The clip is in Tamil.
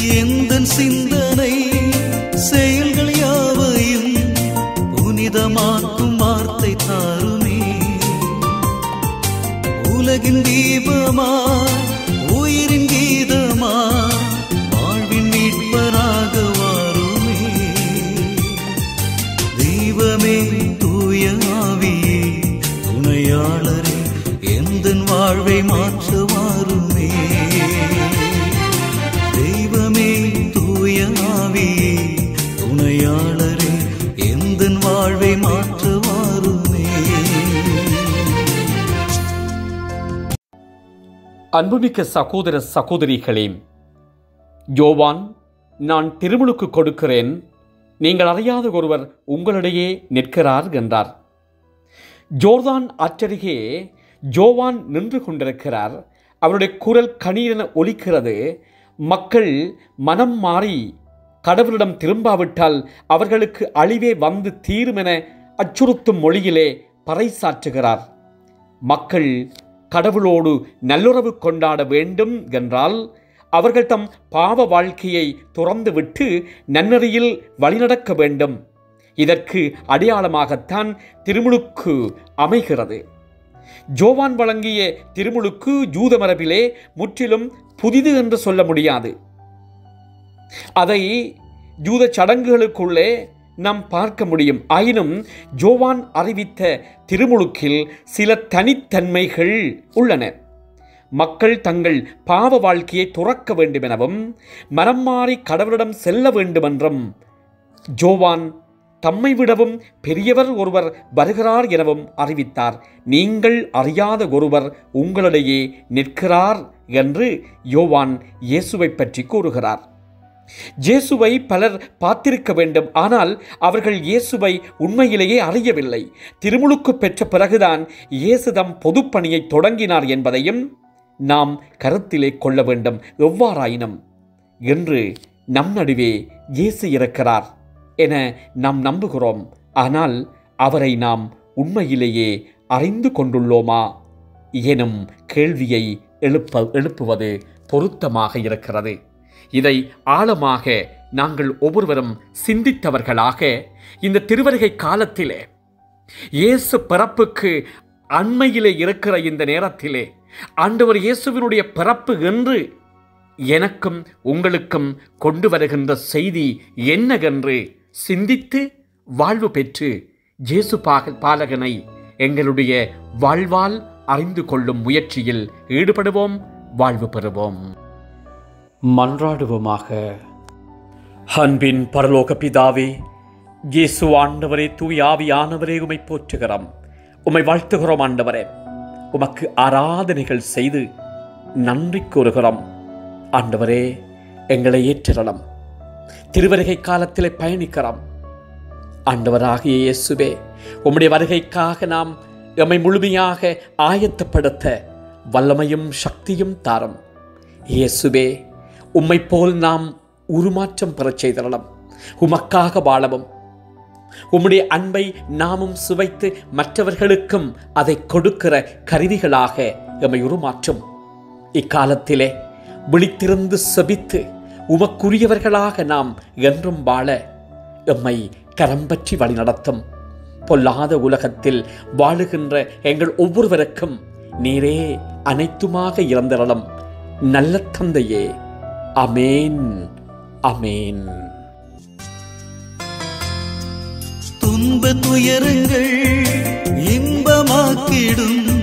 எந்தன் சிந்தனை செயல்கள் யாவையும் புனிதமாக்கும் வார்த்தை தாருமே உலகின் தீபமாய் உயிரின் கீதமாய் வாழ்வின் மீட்பராக வாருமே தெய்வமே தூய ஆவியே துணையாளரே எந்தன் வாழ்வை மாற்ற வாருமே தெய்வமே தூய ஆவியே துணையாளரே எந்தன் வாழ்வை மாற்ற வாருமே அன்புமிக்க சகோதர சகோதரிகளே யோவான் நான் திருமுழுக்கு கொடுக்கிறேன் நீங்கள் அறியாத ஒருவர் உங்களிடையே நிற்கிறார் என்றார் ஜோர்தான் ஆற்றருகே ஜோவான் நின்று கொண்டிருக்கிறார் அவருடைய குரல் கணீரென ஒலிக்கிறது மக்கள் மனம் மாறி கடவுளிடம் திரும்பாவிட்டால் அவர்களுக்கு அழிவே வந்து தீருமென அச்சுறுத்தும் மொழியிலே பறைசாற்றுகிறார் மக்கள் கடவுளோடு நல்லுறவு கொண்டாட வேண்டும் என்றால் அவர்கள் தம் பாவ வாழ்க்கையை துறந்துவிட்டு நன்னறியில் வழிநடக்க வேண்டும் இதற்கு அடையாளமாகத்தான் திருமுழுக்கு அமைகிறது ஜோவான் வழங்கிய திருமுழுக்கு ஜூத மரபிலே முற்றிலும் புதிது என்று சொல்ல முடியாது அதை ஜூத சடங்குகளுக்குள்ளே நாம் பார்க்க முடியும் ஆயினும் ஜோவான் அறிவித்த திருமுழுக்கில் சில தனித்தன்மைகள் உள்ளன மக்கள் தங்கள் பாவ வாழ்க்கையை துறக்க வேண்டுமெனவும் மனம் மாறி கடவுளிடம் செல்ல வேண்டுமென்றும் ஜோவான் தம்மை விடவும் பெரியவர் ஒருவர் வருகிறார் எனவும் அறிவித்தார் நீங்கள் அறியாத ஒருவர் உங்களிடையே நிற்கிறார் என்று யோவான் இயேசுவை பற்றி கூறுகிறார் இயேசுவை பலர் பார்த்திருக்க வேண்டும் ஆனால் அவர்கள் இயேசுவை உண்மையிலேயே அறியவில்லை திருமுழுக்கு பெற்ற பிறகுதான் இயேசு தம் பொதுப்பணியை தொடங்கினார் என்பதையும் நாம் கருத்திலே கொள்ள வேண்டும் எவ்வாறாயினும் என்று நம் நடுவே இயேசு இருக்கிறார் என நாம் நம்புகிறோம் ஆனால் அவரை நாம் உண்மையிலேயே அறிந்து கொண்டுள்ளோமா எனும் கேள்வியை எழுப்ப எழுப்புவது பொருத்தமாக இருக்கிறது இதை ஆழமாக நாங்கள் ஒவ்வொருவரும் சிந்தித்தவர்களாக இந்த திருவருகை காலத்திலே இயேசு பிறப்புக்கு அண்மையிலே இருக்கிற இந்த நேரத்திலே ஆண்டவர் இயேசுவினுடைய பிறப்பு என்று எனக்கும் உங்களுக்கும் கொண்டு வருகின்ற செய்தி என்னவென்று சிந்தித்து வாழ்வு பெற்று இயேசு பாக பாலகனை எங்களுடைய வாழ்வால் அறிந்து கொள்ளும் முயற்சியில் ஈடுபடுவோம் வாழ்வு பெறுவோம் மன்றாடுவோமாக அன்பின் பரலோக பிதாவே இயேசு ஆண்டவரே தூய் ஆவியானவரே உமை போற்றுகிறோம் உமை வாழ்த்துகிறோம் ஆண்டவரே உமக்கு ஆராதனைகள் செய்து நன்றி கூறுகிறோம் ஆண்டவரே எங்களை ஏற்றிடலாம் திருவருகை காலத்திலே பயணிக்கிறோம் ஆண்டவராகிய இயேசுவே உம்முடைய வருகைக்காக நாம் எம்மை முழுமையாக ஆயத்தப்படுத்த வல்லமையும் சக்தியும் தாரும் இயேசுவே உம்மை போல் நாம் உருமாற்றம் பெறச் செய்திடலாம் உமக்காக வாழவும் உம்முடைய அன்பை நாமும் சுவைத்து மற்றவர்களுக்கும் அதை கொடுக்கிற கருவிகளாக எம்மை உருமாற்றும் இக்காலத்திலே விழித்திருந்து செபித்து உமக்குரியவர்களாக நாம் என்றும் வாழ எம்மை கரம் பற்றி வழிநடத்தும் பொல்லாத உலகத்தில் வாழுகின்ற எங்கள் ஒவ்வொருவருக்கும் நீரே அனைத்துமாக இறந்திரலும் நல்ல தந்தையே அமேன் அமேன் துன்ப துயரங்கள் இன்பமாக்கிடும்